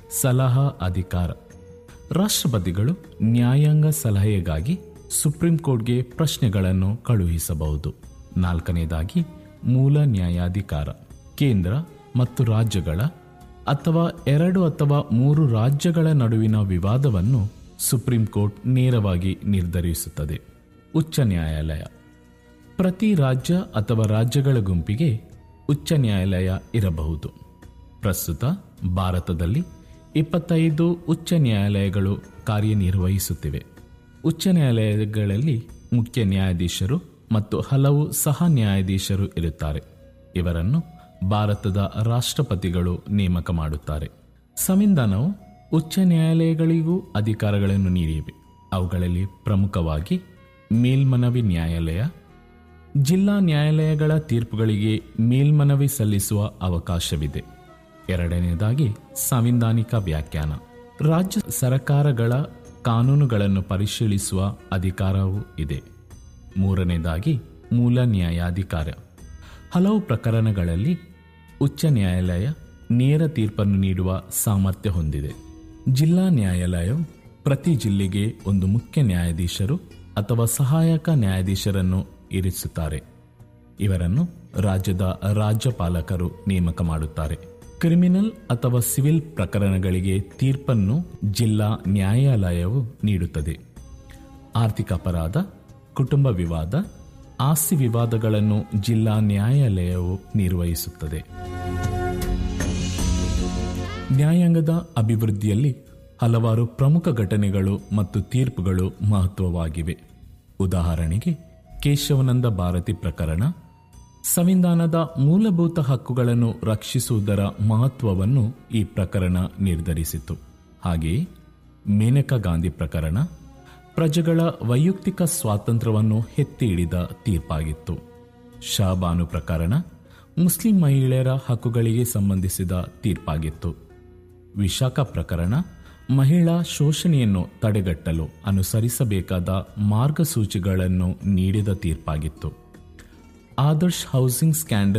ಸಲಹಾ ಅಧಿಕಾರ ರಾಷ್ಟ್ರಪತಿಗಳು ನ್ಯಾಯಾಂಗ ಸಲಹೆಗಾಗಿ ಸುಪ್ರೀಂ ಕೋರ್ಟ್ಗೆ ಪ್ರಶ್ನೆಗಳನ್ನು ಕಳುಹಿಸಬಹುದು ನಾಲ್ಕನೇದಾಗಿ ಮೂಲ ನ್ಯಾಯಾಧಿಕಾರ ಕೇಂದ್ರ ಮತ್ತು ರಾಜ್ಯಗಳ ಅಥವಾ ಎರಡು ಅಥವಾ ಮೂರು ರಾಜ್ಯಗಳ ನಡುವಿನ ವಿವಾದವನ್ನು ಸುಪ್ರೀಂ ಕೋರ್ಟ್ ನೇರವಾಗಿ ನಿರ್ಧರಿಸುತ್ತದೆ ಉಚ್ಚ ನ್ಯಾಯಾಲಯ ಪ್ರತಿ ರಾಜ್ಯ ಅಥವಾ ರಾಜ್ಯಗಳ ಗುಂಪಿಗೆ ಉಚ್ಚ ನ್ಯಾಯಾಲಯ ಇರಬಹುದು ಪ್ರಸ್ತುತ ಭಾರತದಲ್ಲಿ ಇಪ್ಪತ್ತೈದು ಉಚ್ಚ ನ್ಯಾಯಾಲಯಗಳು ಕಾರ್ಯನಿರ್ವಹಿಸುತ್ತಿವೆ ಉಚ್ಚ ನ್ಯಾಯಾಲಯಗಳಲ್ಲಿ ಮುಖ್ಯ ನ್ಯಾಯಾಧೀಶರು ಮತ್ತು ಹಲವು ಸಹ ನ್ಯಾಯಾಧೀಶರು ಇರುತ್ತಾರೆ ಇವರನ್ನು ಭಾರತದ ರಾಷ್ಟ್ರಪತಿಗಳು ನೇಮಕ ಮಾಡುತ್ತಾರೆ ಸಂವಿಧಾನವು ಉಚ್ಚ ನ್ಯಾಯಾಲಯಗಳಿಗೂ ಅಧಿಕಾರಗಳನ್ನು ನೀಡಿವೆ ಅವುಗಳಲ್ಲಿ ಪ್ರಮುಖವಾಗಿ ಮೇಲ್ಮನವಿ ನ್ಯಾಯಾಲಯ ಜಿಲ್ಲಾ ನ್ಯಾಯಾಲಯಗಳ ತೀರ್ಪುಗಳಿಗೆ ಮೇಲ್ಮನವಿ ಸಲ್ಲಿಸುವ ಅವಕಾಶವಿದೆ ಎರಡನೇದಾಗಿ ಸಾಂವಿಧಾನಿಕ ವ್ಯಾಖ್ಯಾನ ರಾಜ್ಯ ಸರ್ಕಾರಗಳ ಕಾನೂನುಗಳನ್ನು ಪರಿಶೀಲಿಸುವ ಅಧಿಕಾರವೂ ಇದೆ ಮೂರನೇದಾಗಿ ಮೂಲ ನ್ಯಾಯಾಧಿಕಾರ ಹಲವು ಪ್ರಕರಣಗಳಲ್ಲಿ ಉಚ್ಚ ನ್ಯಾಯಾಲಯ ನೇರ ತೀರ್ಪನ್ನು ನೀಡುವ ಸಾಮರ್ಥ್ಯ ಹೊಂದಿದೆ ಜಿಲ್ಲಾ ನ್ಯಾಯಾಲಯವು ಪ್ರತಿ ಜಿಲ್ಲೆಗೆ ಒಂದು ಮುಖ್ಯ ನ್ಯಾಯಾಧೀಶರು ಅಥವಾ ಸಹಾಯಕ ನ್ಯಾಯಾಧೀಶರನ್ನು ಇರಿಸುತ್ತಾರೆ ಇವರನ್ನು ರಾಜ್ಯದ ರಾಜ್ಯಪಾಲಕರು ನೇಮಕ ಮಾಡುತ್ತಾರೆ ಕ್ರಿಮಿನಲ್ ಅಥವಾ ಸಿವಿಲ್ ಪ್ರಕರಣಗಳಿಗೆ ತೀರ್ಪನ್ನು ಜಿಲ್ಲಾ ನ್ಯಾಯಾಲಯವು ನೀಡುತ್ತದೆ ಆರ್ಥಿಕ ಅಪರಾಧ ಕುಟುಂಬ ವಿವಾದ ಆಸ್ತಿ ವಿವಾದಗಳನ್ನು ಜಿಲ್ಲಾ ನ್ಯಾಯಾಲಯವು ನಿರ್ವಹಿಸುತ್ತದೆ ನ್ಯಾಯಾಂಗದ ಅಭಿವೃದ್ಧಿಯಲ್ಲಿ ಹಲವಾರು ಪ್ರಮುಖ ಘಟನೆಗಳು ಮತ್ತು ತೀರ್ಪುಗಳು ಮಹತ್ವವಾಗಿವೆ ಉದಾಹರಣೆಗೆ ಕೇಶವನಂದ ಭಾರತಿ ಪ್ರಕರಣ ಸಂವಿಧಾನದ ಮೂಲಭೂತ ಹಕ್ಕುಗಳನ್ನು ರಕ್ಷಿಸುವುದರ ಮಹತ್ವವನ್ನು ಈ ಪ್ರಕರಣ ನಿರ್ಧರಿಸಿತು ಹಾಗೆಯೇ ಮೇನಕಾ ಗಾಂಧಿ ಪ್ರಕರಣ ಪ್ರಜೆಗಳ ವೈಯಕ್ತಿಕ ಸ್ವಾತಂತ್ರ್ಯವನ್ನು ಎತ್ತಿ ಹಿಡಿದ ತೀರ್ಪಾಗಿತ್ತು ಶಹಬಾನು ಪ್ರಕರಣ ಮುಸ್ಲಿಂ ಮಹಿಳೆಯರ ಹಕ್ಕುಗಳಿಗೆ ಸಂಬಂಧಿಸಿದ ತೀರ್ಪಾಗಿತ್ತು ವಿಶಾಖ ಪ್ರಕರಣ ಮಹಿಳಾ ಶೋಷಣೆಯನ್ನು ತಡೆಗಟ್ಟಲು ಅನುಸರಿಸಬೇಕಾದ ಮಾರ್ಗಸೂಚಿಗಳನ್ನು ನೀಡಿದ ತೀರ್ಪಾಗಿತ್ತು ಆದರ್ಶ್ ಹೌಸಿಂಗ್ ಸ್ಕ್ಯಾಂಡಲ್